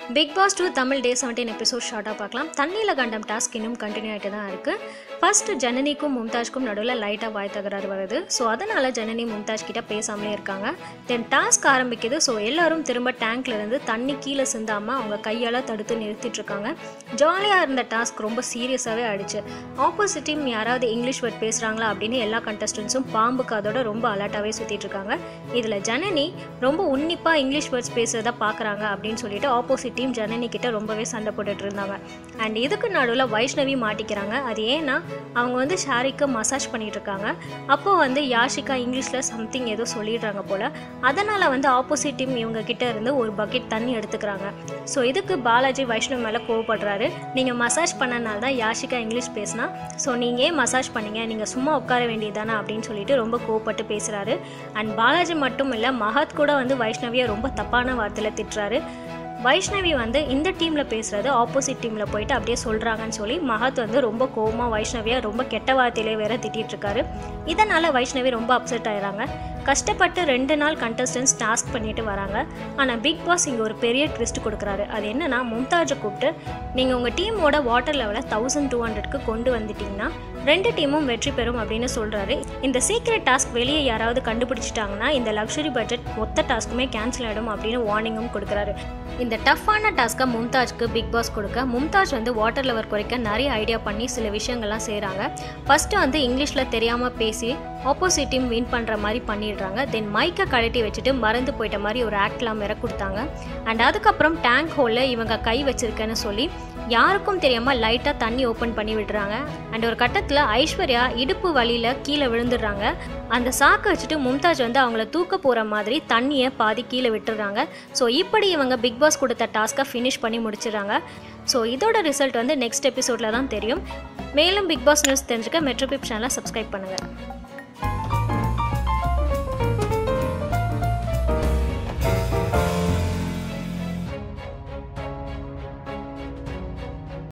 big Boss two Tamil day seventeen episode ஷார்ட்டாக பார்க்கலாம் தண்ணியில் கண்டம் டாஸ்க் இன்னும் கண்டினியூ ஆகிட்டு தான் இருக்குது ஃபர்ஸ்ட் ஜனனிக்கும் மும்தாஜ்க்கும் நடுவில் லைட்டாக வாய் தகராறு வருது ஸோ அதனால் ஜனனி மும்தாஜ் கிட்ட பேசாமலே இருக்காங்க தென் டாஸ்க் ஆரம்பிக்குது ஸோ எல்லாரும் திரும்ப டேங்க்ல இருந்து தண்ணி கீழே சிந்தாமல் அவங்க கையால் தடுத்து நிறுத்திட்டு இருக்காங்க ஜாலியாக இருந்த டாஸ்க் ரொம்ப சீரியஸாகவே ஆயிடுச்சு ஆப்போசிட் டீம் யாராவது இங்கிலீஷ் வேர்ட் பேசுகிறாங்களா அப்படின்னு எல்லா கண்டஸ்டன்ஸும் பாம்புக்கு அதோட ரொம்ப அலர்ட்டாகவே சுற்றிட்டு இருக்காங்க இதில் ஜனனி ரொம்ப உன்னிப்பாக இங்கிலீஷ் வேர்ட்ஸ் பேசுறத பார்க்குறாங்க அப்படின்னு சொல்லிட்டு ஆப்போசிட் டீம் ஜனனி கிட்ட ரொம்பவே சண்டை போட்டுட்டு இருந்தாங்க அண்ட் இதுக்கு நடுவில் வைஷ்ணவி மாட்டிக்கிறாங்க அது ஏன்னா அவங்க வந்து ஷாரிக்கு மசாஜ் பண்ணிட்டு இருக்காங்க அப்போ வந்து யாஷிகா இங்கிலீஷில் சம்திங் ஏதோ சொல்லிடுறாங்க போல் அதனால் வந்து ஆப்போசிட் டீம் இவங்க கிட்ட இருந்து ஒரு பக்கெட் தண்ணி எடுத்துக்கிறாங்க ஸோ இதுக்கு பாலாஜி வைஷ்ணவ் மேலே கோவப்படுறாரு நீங்கள் மசாஜ் பண்ணனால தான் யாஷிகா இங்கிலீஷ் பேசினா ஸோ நீங்கள் ஏன் மசாஜ் பண்ணீங்க நீங்கள் சும்மா உட்கார வேண்டியதானே அப்படின்னு சொல்லிட்டு ரொம்ப கோவப்பட்டு பேசுகிறாரு அண்ட் பாலாஜி மட்டும் இல்லை மகத் கூட வந்து வைஷ்ணவியை ரொம்ப தப்பான வார்த்தையில் திட்டுறாரு வைஷ்ணவி வந்து இந்த டீமில் பேசுகிறது ஆப்போசிட் டீமில் போயிட்டு அப்படியே சொல்கிறாங்கன்னு சொல்லி மகத் வந்து ரொம்ப கோவமாக வைஷ்ணவியை ரொம்ப கெட்ட வார்த்தையிலே வேற திட்டிட்டு இருக்காரு இதனால் வைஷ்ணவி ரொம்ப அப்செட் ஆயிடுறாங்க கஷ்டப்பட்டு ரெண்டு நாள் கண்டஸ்டன்ஸ் டாஸ்க் பண்ணிட்டு வராங்க ஆனால் பிக் பாஸ் இங்கே ஒரு பெரிய ட்விஸ்ட் கொடுக்குறாரு அது என்னன்னா மும்தாஜை கூப்பிட்டு நீங்கள் உங்கள் டீமோட வாட்டர் லெவலை தௌசண்ட் டூ ஹண்ட்ரட்க்கு கொண்டு வந்துட்டீங்கன்னா ரெண்டு டீமும் வெற்றி பெறும் அப்படின்னு சொல்கிறாரு இந்த சீக்ரெட் டாஸ்க் வெளியே யாராவது கண்டுபிடிச்சிட்டாங்கன்னா இந்த லக்ஸுரி பட்ஜெட் மொத்த டாஸ்க்குமே கேன்சல் ஆகிடும் அப்படின்னு வார்னிங்கும் கொடுக்குறாரு இந்த டஃப்பான டாஸ்க்கை மும்தாஜ்க்கு பிக் பாஸ் கொடுக்க மும்தாஜ் வந்து வாட்டர் லெவல் குறைக்க நிறைய ஐடியா பண்ணி சில விஷயங்கள்லாம் செய்கிறாங்க ஃபஸ்ட்டு வந்து இங்கிலீஷில் தெரியாமல் பேசி ஆப்போசிட் டீம் வின் பண்ணுற மாதிரி பண்ணிடுறாங்க தென் மைக்கை கழட்டி வச்சுட்டு மறந்து போயிட்ட மாதிரி ஒரு ஆக்ட்லாம் வேற கொடுத்தாங்க அண்ட் அதுக்கப்புறம் டேங்க் ஹோலில் இவங்க கை வச்சிருக்கேன்னு சொல்லி யாருக்கும் தெரியாமல் லைட்டாக தண்ணி ஓப்பன் பண்ணி விடுறாங்க அண்ட் ஒரு கட்டத்தில் ஐஸ்வர்யா இடுப்பு வழியில் கீழே விழுந்துடுறாங்க அந்த சாக்கை வச்சுட்டு மும்தாஜ் வந்து அவங்கள தூக்க போகிற மாதிரி தண்ணியை பாதி கீழே விட்டுறாங்க ஸோ இப்படி இவங்க பிக் பாஸ் கொடுத்த டாஸ்க்கை ஃபினிஷ் பண்ணி முடிச்சிடுறாங்க ஸோ இதோட ரிசல்ட் வந்து நெக்ஸ்ட் எபிசோடில் தான் தெரியும் மேலும் பிக் பாஸ் நியூஸ் தெரிஞ்சுக்க மெட்ரோபிப் சேனலை சப்ஸ்கிரைப் பண்ணுங்கள்